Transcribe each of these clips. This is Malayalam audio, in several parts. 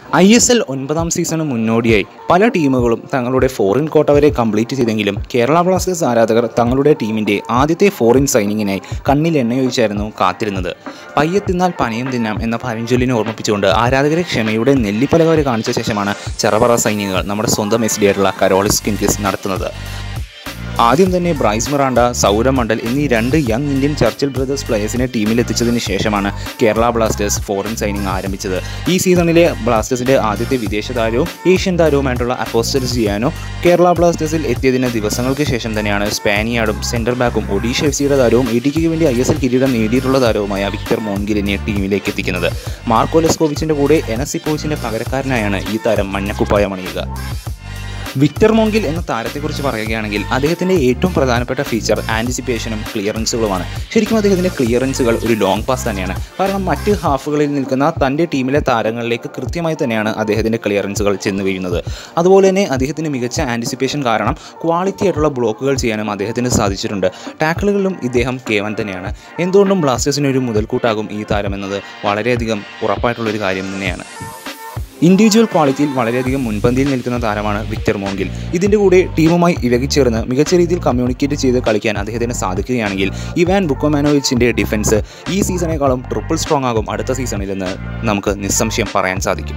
ഐ എസ് എൽ ഒൻപതാം സീസണ് മുന്നോടിയായി പല ടീമുകളും തങ്ങളുടെ ഫോറിൻ കോട്ട വരെ കംപ്ലീറ്റ് ചെയ്തെങ്കിലും കേരള ബ്ലാസ്റ്റേഴ്സ് ആരാധകർ തങ്ങളുടെ ടീമിൻ്റെ ആദ്യത്തെ ഫോറിൻ സൈനിങ്ങിനായി കണ്ണിൽ എണ്ണയൊഴിച്ചായിരുന്നു കാത്തിരുന്നത് പയ്യെത്തിന്നാൽ പനയം തിന്നാം എന്ന പഴഞ്ചൊല്ലിനെ ഓർമ്മിപ്പിച്ചുകൊണ്ട് ആരാധകരെ ക്ഷമയുടെ നെല്ലിപ്പലകവരെ കാണിച്ച ശേഷമാണ് ചെറപറ സൈനികങ്ങൾ നമ്മുടെ സ്വന്തം എസ് ഡി ആയിട്ടുള്ള കരോളിസ് കിൻകിസ് നടത്തുന്നത് ആദ്യം തന്നെ ബ്രൈസ് മിറാണ്ട സൗരവ് മണ്ഡൽ എന്നീ രണ്ട് യങ് ഇന്ത്യൻ ചർച്ചിൽ ബ്രദേഴ്സ് പ്ലേയേഴ്സിനെ ടീമിലെത്തിച്ചതിന് ശേഷമാണ് കേരള ബ്ലാസ്റ്റേഴ്സ് ഫോറിൻ സൈനിങ് ആരംഭിച്ചത് ഈ സീസണിലെ ബ്ലാസ്റ്റേഴ്സിന്റെ ആദ്യത്തെ വിദേശ താരവും ഏഷ്യൻ താരവുമായിട്ടുള്ള അപ്പോസ്റ്റൽ ജിയാനോ കേരള ബ്ലാസ്റ്റേഴ്സിൽ എത്തിയതിന് ദിവസങ്ങൾക്ക് ശേഷം തന്നെയാണ് സ്പാനിയാർഡും സെന്റർ ബാക്കും ഒഡീഷ എഫ് സിയുടെ താരവും ഇടുക്കിക്ക് വേണ്ടി ഐ എസ് എൽ കിരീടം നേടിയിട്ടുള്ള താരവുമായ വിക്ടർ മോൻഗിലിനെ ടീമിലേക്ക് എത്തിക്കുന്നത് മാർക്കോ ലെസ്കോവിച്ചിന്റെ കൂടെ എനസിപ്പോവിച്ചിന്റെ പകരക്കാരനായാണ് ഈ താരം മഞ്ഞക്കുപ്പായം അണിയുക വിക്ടർ മോങ്കിൽ എന്ന താരത്തെക്കുറിച്ച് പറയുകയാണെങ്കിൽ അദ്ദേഹത്തിൻ്റെ ഏറ്റവും പ്രധാനപ്പെട്ട ഫീച്ചർ ആൻറ്റിസിപ്പേഷനും ക്ലിയറൻസുകളുമാണ് ശരിക്കും അദ്ദേഹത്തിൻ്റെ ക്ലിയറൻസുകൾ ഒരു ലോങ് പാസ് തന്നെയാണ് കാരണം മറ്റ് ഹാഫുകളിൽ നിൽക്കുന്ന തൻ്റെ ടീമിലെ താരങ്ങളിലേക്ക് കൃത്യമായി തന്നെയാണ് അദ്ദേഹത്തിൻ്റെ ക്ലിയറൻസുകൾ ചെന്ന് വീഴുന്നത് അതുപോലെ തന്നെ അദ്ദേഹത്തിന് മികച്ച ആൻറ്റിസിപ്പേഷൻ കാരണം ക്വാളിറ്റി ആയിട്ടുള്ള ബ്ലോക്കുകൾ ചെയ്യാനും അദ്ദേഹത്തിന് സാധിച്ചിട്ടുണ്ട് ടാക്കിളുകളിലും ഇദ്ദേഹം കേവൻ തന്നെയാണ് എന്തുകൊണ്ടും ബ്ലാസ്റ്റേഴ്സിന് ഒരു മുതൽക്കൂട്ടാകും ഈ താരം എന്നത് വളരെയധികം ഉറപ്പായിട്ടുള്ളൊരു കാര്യം തന്നെയാണ് ഇൻഡിവിജ്വൽ ക്വാളിറ്റിയിൽ വളരെയധികം മുൻപന്തിയിൽ നിൽക്കുന്ന താരമാണ് വിക്ടർ മോങ്കിൽ ഇതിൻ്റെ കൂടെ ടീമുമായി ഇഴകിച്ചേർന്ന് മികച്ച രീതിയിൽ കമ്മ്യൂണിക്കേറ്റ് ചെയ്ത് കളിക്കാൻ അദ്ദേഹത്തിന് സാധിക്കുകയാണെങ്കിൽ ഇവാൻ ബുക്കോമാനോവിച്ചിൻ്റെ ഡിഫൻസ് ഈ സീസണേക്കാളും ട്രിപ്പിൾ സ്ട്രോങ് ആകും അടുത്ത സീസണിലെന്ന് നമുക്ക് നിസ്സംശയം പറയാൻ സാധിക്കും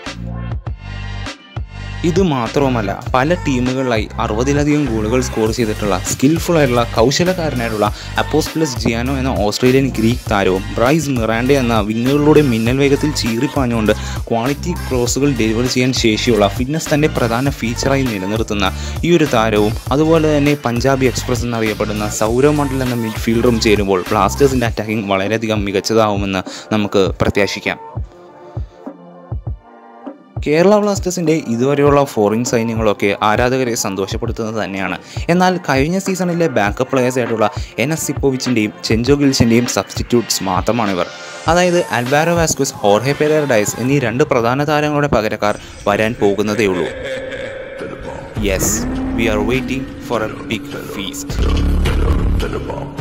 ഇത് മാത്രവുമല്ല പല ടീമുകളിലായി അറുപതിലധികം ഗോളുകൾ സ്കോർ ചെയ്തിട്ടുള്ള സ്കിൽഫുൾ ആയിട്ടുള്ള കൗശലക്കാരനായിട്ടുള്ള അപ്പോസ്പ്ലസ് ജിയാനോ എന്ന ഓസ്ട്രേലിയൻ ഗ്രീക്ക് താരവും ബ്രൈസ് മിറാൻഡെ എന്ന വിങ്ങുകളിലൂടെ മിന്നൽ വേഗത്തിൽ ചീറിപ്പാഞ്ഞുകൊണ്ട് ക്വാളിറ്റി ക്രോസുകൾ ഡെലിവർ ചെയ്യാൻ ശേഷിയുള്ള ഫിറ്റ്നസ് തൻ്റെ പ്രധാന ഫീച്ചറായി നിലനിർത്തുന്ന ഈ ഒരു താരവും അതുപോലെ തന്നെ പഞ്ചാബി എക്സ്പ്രസ് എന്നറിയപ്പെടുന്ന സൗരവ് മണ്ഡൽ എന്ന മിഡ്ഫീൽഡറും ചേരുമ്പോൾ ബ്ലാസ്റ്റേഴ്സിൻ്റെ അറ്റാക്കിംഗ് വളരെയധികം മികച്ചതാവുമെന്ന് നമുക്ക് പ്രത്യാശിക്കാം കേരള ബ്ലാസ്റ്റേഴ്സിൻ്റെ ഇതുവരെയുള്ള ഫോറിൻ സൈന്യങ്ങളൊക്കെ ആരാധകരെ സന്തോഷപ്പെടുത്തുന്നത് തന്നെയാണ് എന്നാൽ കഴിഞ്ഞ സീസണിലെ ബാക്കപ്പ് പ്ലെയേഴ്സ് ആയിട്ടുള്ള എൻ എസ് സിപ്പോവിച്ചിൻ്റെയും ചെഞ്ചോ ഗിൽസിൻ്റെയും സബ്സ്റ്റിറ്റ്യൂട്ട്സ് മാത്രമാണിവർ അതായത് അൽവാരോ വാസ്കുസ് ഹോർഹെ പെരഡൈസ് എന്നീ രണ്ട് പ്രധാന താരങ്ങളുടെ പകരക്കാർ വരാൻ പോകുന്നതേ ഉള്ളൂ yes we are waiting for a big feast